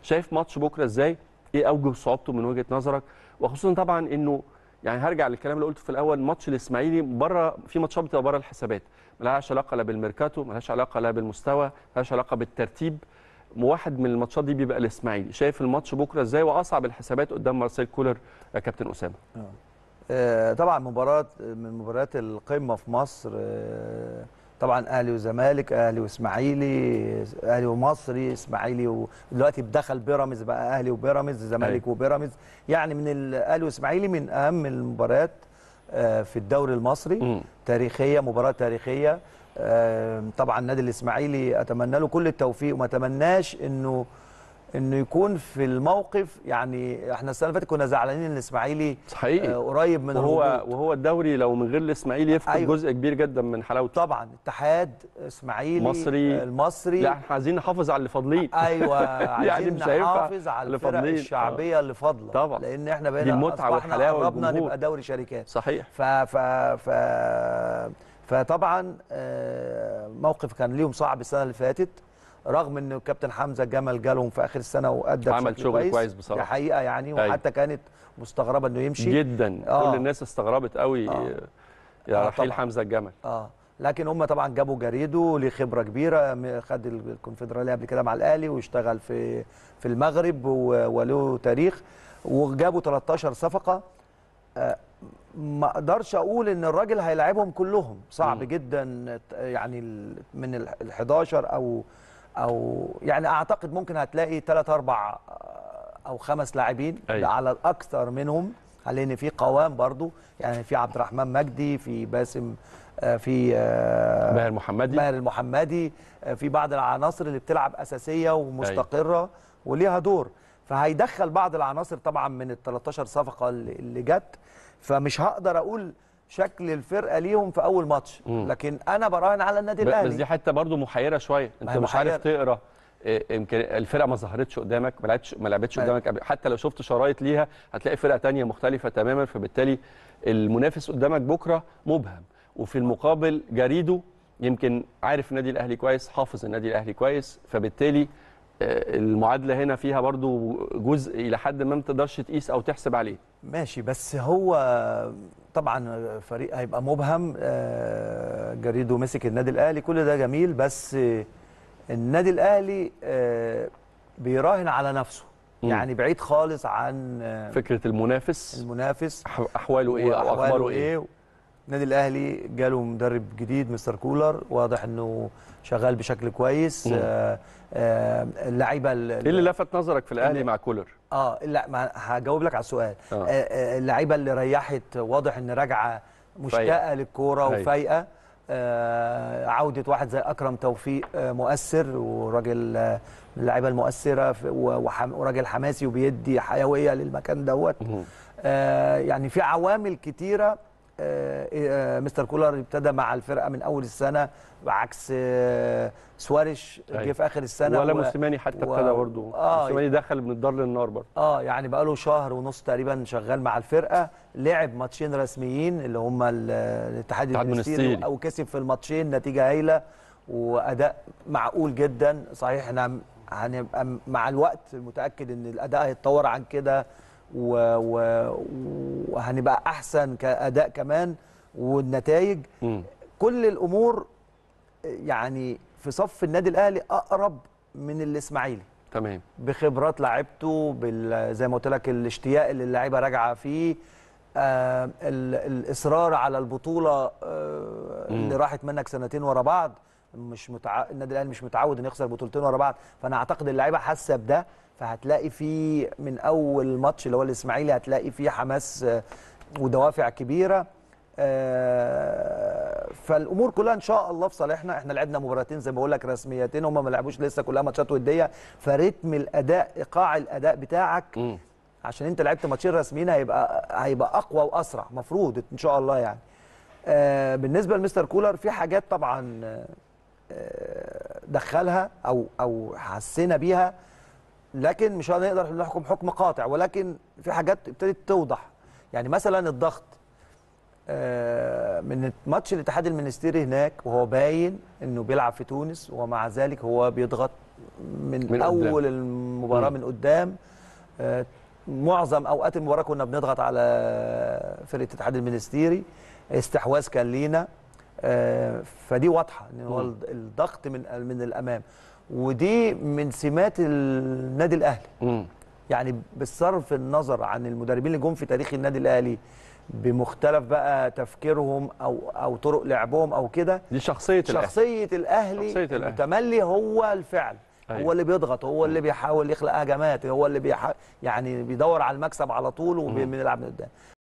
شايف ماتش بكره ازاي ايه اوجه صعوبته من وجهه نظرك وخصوصا طبعا انه يعني هرجع للكلام اللي قلته في الاول ماتش الاسماعيلي بره في ماتشات بتبقى بره الحسابات ملهاش علاقه لا بالميركاتو ملهاش علاقه لا بالمستوى ملهاش علاقه بالترتيب واحد من الماتشات دي بيبقى الاسماعيلي شايف الماتش بكره ازاي واصعب الحسابات قدام مارسيل كولر يا كابتن اسامه آه، طبعا مباراة من مباريات القمة في مصر آه، طبعا اهلي وزمالك اهلي واسماعيلي اهلي ومصري اسماعيلي ودلوقتي بدخل بيراميدز بقى اهلي وبيراميدز زمالك أيوة. وبيراميدز يعني من الاهلي واسماعيلي من اهم المباريات آه، في الدوري المصري مم. تاريخيه مباراه تاريخيه آه، طبعا النادي الاسماعيلي اتمنى له كل التوفيق وما اتمناش انه انه يكون في الموقف يعني احنا السنه اللي فاتت كنا زعلانين ان الاسماعيلي حقيقي آه، قريب من وهو الهبوط. وهو الدوري لو من غير الاسماعيلي يفقد أيوة. جزء كبير جدا من حلاوته طبعا اتحاد اسماعيلي مصري. آه، المصري لا احنا عايزين نحافظ على اللي فاضلين ايوه يعني عايزين مش هينفع نحافظ على اللي الفرق فاضلين. الشعبيه اللي فاضله طبعا. لان احنا بقينا دي المتعة أصبحنا والحلاوة قربنا والجمهور. نبقى دوري شركات صحيح ف ف ف فطبعا آه، موقف كان ليهم صعب السنه اللي فاتت رغم ان الكابتن حمزه جمل جالهم في اخر السنه وادى عمل بشكل شغل كويس بصراحة. دي حقيقه يعني أيوة. وحتى كانت مستغربه انه يمشي جدا آه. كل الناس استغربت قوي آه. يا آه، رحيل طبعا. حمزه الجمل اه لكن هم طبعا جابوا جريدو ليه خبره كبيره م- خد الكونفدراليه قبل كده مع الاهلي واشتغل في في المغرب و- وله تاريخ وجابوا 13 صفقه آه، ما اقدرش اقول ان الراجل هيلاعبهم كلهم صعب مم. جدا يعني ال- من ال 11 او او يعني اعتقد ممكن هتلاقي 3 4 او خمس لاعبين أيوة. ده على الاكثر منهم لان في قوام برضو يعني في عبد الرحمن مجدي في باسم آه، في آه، باهر محمدي ماهر المحمدي آه، في بعض العناصر اللي بتلعب اساسيه ومستقره وليها دور فهيدخل بعض العناصر طبعا من ال 13 صفقه اللي اللي جت فمش هقدر اقول شكل الفرقه ليهم في اول ماتش مم. لكن انا براهن على النادي ب- الاهلي بس دي حته برضو محيره شويه انت هي مش عارف محيرة. تقرا إيه، يمكن الفرقه ما ظهرتش قدامك ما لعبتش ما لعبتش أيوة. قدامك قبل حتى لو شفت شرايط ليها هتلاقي فرقه تانية مختلفه تماما فبالتالي المنافس قدامك بكره مبهم وفي المقابل جريدو يمكن عارف النادي الاهلي كويس حافظ النادي الاهلي كويس فبالتالي آه، المعادله هنا فيها برضو جزء الى حد ما ما تقدرش تقيس او تحسب عليه ماشي بس هو طبعا فريق هيبقى مبهم آه، جريدو مسك النادي الاهلي كل ده جميل بس آه، النادي الاهلي آه، بيراهن على نفسه مم. يعني بعيد خالص عن آه، فكره المنافس المنافس أح- احواله ايه او وأحواله اخباره ايه النادي الاهلي جاله مدرب جديد مستر كولر واضح انه شغال بشكل كويس مم. آه، آه، اللعيبه ال- ايه اللي لفت نظرك في الاهلي اللي- مع كولر اه لا ما هجاوب لك على السؤال آه. آه. آه اللعيبه اللي ريحت واضح ان راجعه مشتاقه فايقة. للكوره أيوة. وفايقه آه عوده واحد زي اكرم توفيق آه مؤثر وراجل آه من اللعيبه المؤثره في- و- وحم- وراجل حماسي وبيدي حيويه للمكان دوت مم. آه يعني في عوامل كتيره آه آه مستر كولر ابتدى مع الفرقه من اول السنه بعكس آه سواريش جه أيوة. في اخر السنه ولا و- موسيماني حتى و- ابتدى برضه آه. موسيماني دخل من الدار للنار برضه اه يعني بقاله شهر ونص تقريبا شغال مع الفرقه لعب ماتشين رسميين اللي هم ال- الاتحاد الاتحاد المنستيري المنستيري. او كسب في الماتشين نتيجه هايله واداء معقول جدا صحيح احنا هنبقى مع الوقت متاكد ان الاداء هيتطور عن كده و- و- وهنبقى احسن كاداء كمان والنتائج مم. كل الامور يعني في صف النادي الاهلي اقرب من الاسماعيلي تمام بخبرات لعيبته بال- زي ما قلت لك الاشتياق اللي اللعيبه راجعه فيه آه ال- الاصرار على البطوله آه اللي راحت منك سنتين ورا بعض مش متع... النادي الاهلي مش متعود انه يخسر بطولتين ورا بعض فانا اعتقد اللعيبه حاسه بده فهتلاقي فيه من اول ماتش اللي هو الاسماعيلي هتلاقي فيه حماس آه، ودوافع كبيره آه، فالامور كلها ان شاء الله في صالحنا احنا لعبنا مباراتين زي ما بقول لك رسميتين هم ما لعبوش لسه كلها ماتشات وديه فريتم الاداء ايقاع الاداء بتاعك مم. عشان انت لعبت ماتشين رسميين هيبقى هيبقى اقوى واسرع مفروض ان شاء الله يعني آه بالنسبه لمستر كولر في حاجات طبعا آه دخلها او او حسينا بيها لكن مش هنقدر نحكم حكم قاطع ولكن في حاجات ابتدت توضح يعني مثلا الضغط آه، من ماتش الاتحاد المنستيري هناك وهو باين انه بيلعب في تونس ومع ذلك هو بيضغط من, من من قدام. اول المباراه مم. من قدام آه، معظم اوقات المباراه كنا بنضغط على فرقه الاتحاد المنستيري استحواذ كان لينا آه، فدي واضحه ان هو مم. الضغط من من الامام ودي من سمات النادي الاهلي مم. يعني بصرف النظر عن المدربين اللي جم في تاريخ النادي الاهلي بمختلف بقى تفكيرهم او او طرق لعبهم او كده دي شخصيه الاهلي شخصيه الاهلي شخصية الأهلي. المتملي هو الفعل أيوة. هو اللي بيضغط هو اللي بيحاول يخلق هجمات هو اللي بيح... يعني بيدور على المكسب على طول وبيلعب من قدام